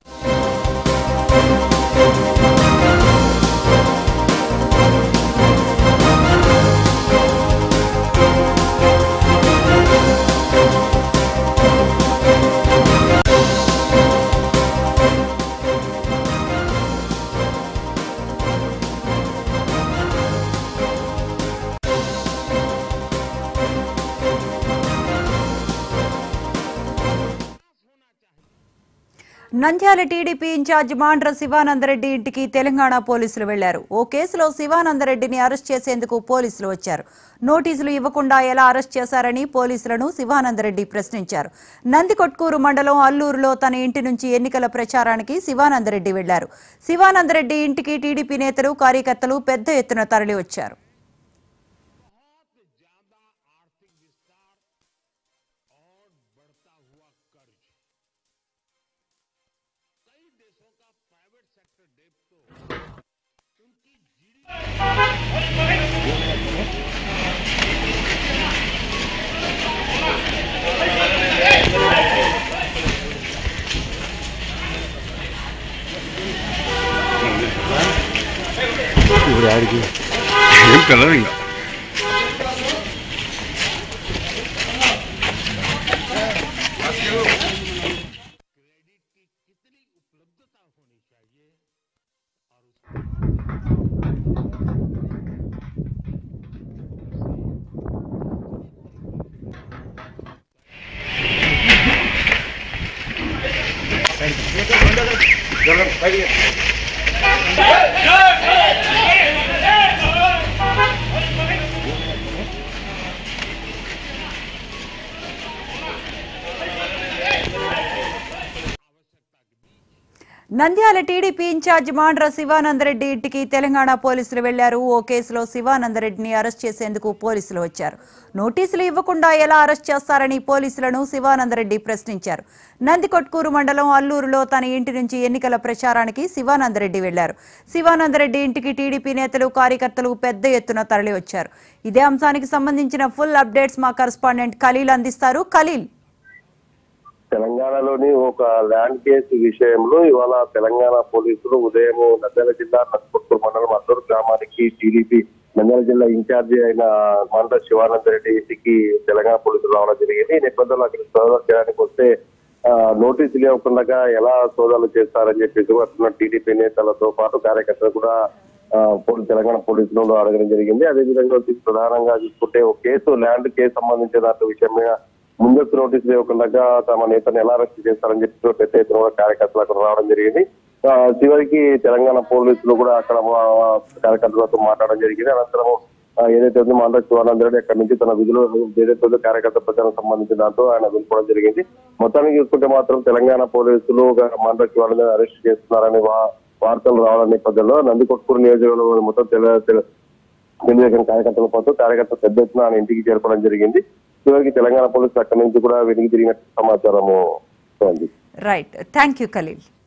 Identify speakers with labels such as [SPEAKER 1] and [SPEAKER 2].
[SPEAKER 1] Nandyal TDP incharge Mandra Shivanandareddy ఇంటికి తెలంగాణ పోలీసులు వెళ్లారు ఓ కేసులో శివానందరెడ్డిని అరెస్ట్ చేసేందుకు పోలీసులు వచ్చారు నోటీసులు ఇవ్వకుండా ఎలా అరెస్ట్ చేశారని పోలీసులను శివానందరెడ్డి ప్రశ్నించారు నందికొట్కూరు మండలం అల్లూరులో తన ఇంటి నుంచి ఎన్నికల ప్రచారానికి శివానందరెడ్డి వెళ్లారు శివానందరెడ్డి ఇంటికి టీడీపీ నేతలు కార్యకర్తలు పెద్ద ఎత్తున తరలివచ్చారు
[SPEAKER 2] ఇప్పుడు ఆడికి
[SPEAKER 3] ఏం పిల్లలు ఇంకా
[SPEAKER 1] నంద్యాల టీడీపీ ఇన్ఛార్జ్ మాండ్ర శివానందరెడ్డి ఇంటికి తెలంగాణ పోలీసులు వెళ్లారు ఓ కేసులో శివానందరెడ్డిని అరెస్ట్ చేసేందుకు పోలీసులు వచ్చారు నోటీసులు ఇవ్వకుండా ఎలా అరెస్ట్ చేస్తారని పోలీసులను శివానందరెడ్డి ప్రశ్నించారు నందికొట్కూరు మండలం అల్లూరులో తన ఇంటి నుంచి ఎన్నికల ప్రచారానికి శివానందరెడ్డి వెళ్లారు శివానందరెడ్డి ఇంటికి టీడీపీ నేతలు కార్యకర్తలు పెద్ద ఎత్తున తరలివచ్చారు ఇదే అంశానికి సంబంధించిన ఫుల్ అప్డేట్స్ మా కరస్పాండెంట్ ఖలీల్ అందిస్తారు ఖలీల్
[SPEAKER 4] తెలంగాణలోని ఒక ల్యాండ్ కేసు విషయంలో ఇవాళ తెలంగాణ పోలీసులు ఉదయం నంద్యాల జిల్లా నస్పూర్ మండలం అద్దూరు గ్రామానికి టీడీపీ నంద్యాల జిల్లా ఇన్ఛార్జి అయిన మండ శివానంద రెడ్డి ఇంటికి తెలంగాణ పోలీసులు రావడం జరిగింది ఈ నేపథ్యంలో అక్కడ సోదాలు చేయడానికి వస్తే ఆ, నోటీసులు ఇవ్వకుండా ఎలా సోదాలు చేస్తారని చెప్పేసి వస్తున్న టీడీపీ నేతలతో పాటు కార్యకర్తలు కూడా ఆ, పోలీ- తెలంగాణ పోలీసులు అడగడం జరిగింది అదేవిధంగా వచ్చి ప్రధానంగా చూసుకుంటే ఒక కేసు ల్యాండ్ కేసు సంబంధించిన దాంట్లో విషయం మీద ముందస్తు నోటీసులు ఇవ్వకుండా తమ నేతను ఎలా అరెస్ట్ చేస్తారని చెప్పి పెద్ద ఎత్తున కూడా కార్యకర్తలు అక్కడ రావడం జరిగింది ఆ, చివరికి తెలంగాణ పోలీసులు కూడా అక్కడ ఆ, కార్యకర్తలతో మాట్లాడడం జరిగింది అనంతరం ఆ, ఏదైతే ఉందో మాండ్ర శివానంద రెడ్డి అక్కడ నుంచి తన విధులు ఏదైతే ఉందో కార్యకర్త ప్రచారం సంబంధించిన దాంతో ఆయన వెళ్ళిపోవడం జరిగింది మొత్తానికి చూసుకుంటే మాత్రం తెలంగాణ పోలీసులు మాండ్ర శివానంద అరెస్ట్ చేస్తున్నారని వా- వార్తలు రావడం నేపథ్యంలో నందికొట్కూరు నియోజకవర్గంలో మొత్తం తెల- తెల- తెలుగుదేశం కార్యకర్తల పాటు కార్యకర్త పెద్ద ఎత్తున ఆయన ఇంటికి చేరుకోవడం జరిగింది చివరికి తెలంగాణ పోలీసులు అక్కడి నుంచి కూడా వెనుక తిరిగినట్టు సమాచారము ఉంది
[SPEAKER 1] రైట్ థ్యాంక్ యూ ఖలీల్